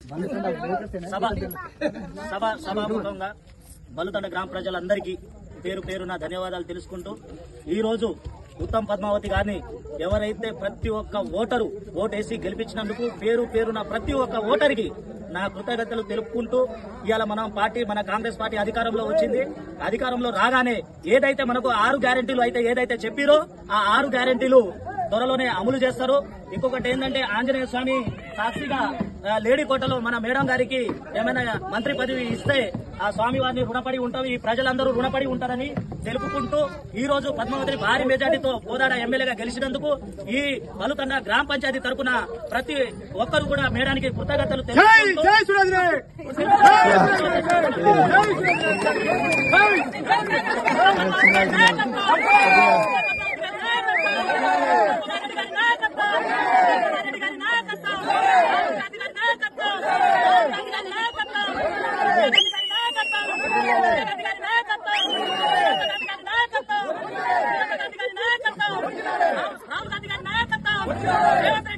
సభ సభ సభాముఖంగా బలుతండ గ్రామ ప్రజలందరికీ పేరు పేరున ధన్యవాదాలు తెలుసుకుంటూ ఈ రోజు ఉత్తమ్ పద్మావతి గారిని ఎవరైతే ప్రతి ఒక్క ఓటరు ఓటేసి గెలిపించినందుకు పేరు పేరున ప్రతి ఒక్క ఓటరికి నా కృతజ్ఞతలు తెలుపుకుంటూ ఇవాళ మనం పార్టీ మన కాంగ్రెస్ పార్టీ అధికారంలో వచ్చింది అధికారంలో రాగానే ఏదైతే మనకు ఆరు గ్యారెంటీలు అయితే ఏదైతే చెప్పిరో ఆ ఆరు గ్యారెంటీలు త్వరలోనే అమలు చేస్తారు ఇంకొకటి ఏంటంటే ఆంజనేయ స్వామి సాక్షిగా ఆ, లేడీ కోటలో మన మేడం గారికి ఏమైనా మంత్రి పదవి ఇస్తే ఆ స్వామి వారిని రుణపడి ఉంటాం ఈ ప్రజలందరూ రుణపడి ఉంటారని తెలుపుకుంటూ ఈ రోజు పద్మావతిని భారీ మెజార్టీతో కోదాడ ఎమ్మెల్యేగా గెలిచినందుకు ఈ పలుతండ గ్రామ పంచాయతీ తరపున ప్రతి ఒక్కరు కూడా మేడానికి కృతజ్ఞతలు తెలుపుకుంటూ నాయకత్వం